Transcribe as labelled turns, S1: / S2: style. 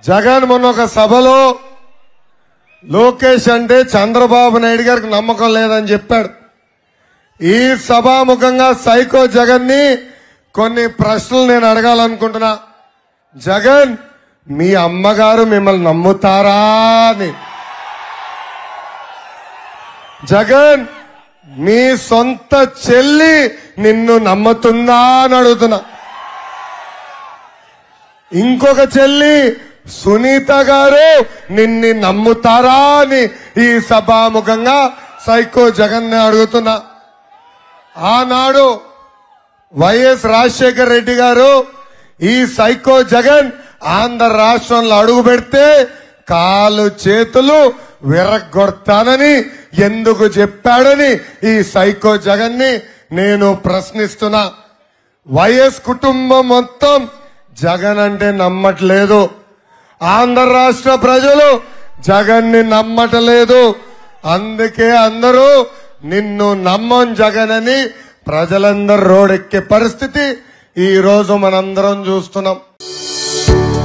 S1: జగన్ మొన్న ఒక సభలో లోకేష్ అంటే చంద్రబాబు నాయుడు గారికి నమ్మకం లేదని చెప్పాడు ఈ సభాముఖంగా సైకో జగన్ ని కొన్ని ప్రశ్నలు నేను అడగాలనుకుంటున్నా జగన్ మీ అమ్మగారు మిమ్మల్ని నమ్ముతారా అని జగన్ మీ సొంత చెల్లి నిన్ను నమ్ముతుందా అని అడుగుతున్నా ఇంకొక చెల్లి సునీత గారు నిన్ని నమ్ముతారా అని ఈ సభాముఖంగా సైకో జగన్ ని అడుగుతున్నా ఆనాడు వైఎస్ రాజశేఖర రెడ్డి గారు ఈ సైకో జగన్ ఆంధ్ర రాష్ట్రంలో అడుగు పెడితే కాలు చేతులు విరగొడతానని ఎందుకు చెప్పాడని ఈ సైకో జగన్ ని నేను ప్రశ్నిస్తున్నా వైఎస్ కుటుంబం మొత్తం జగన్ అంటే నమ్మట్లేదు ఆంధ్ర రాష్ట్ర ప్రజలు జగన్ ని నమ్మటలేదు అందుకే అందరూ నిన్ను నమ్మం జగన్ అని ప్రజలందరూ రోడెక్కే పరిస్థితి ఈ రోజు మనందరం చూస్తున్నాం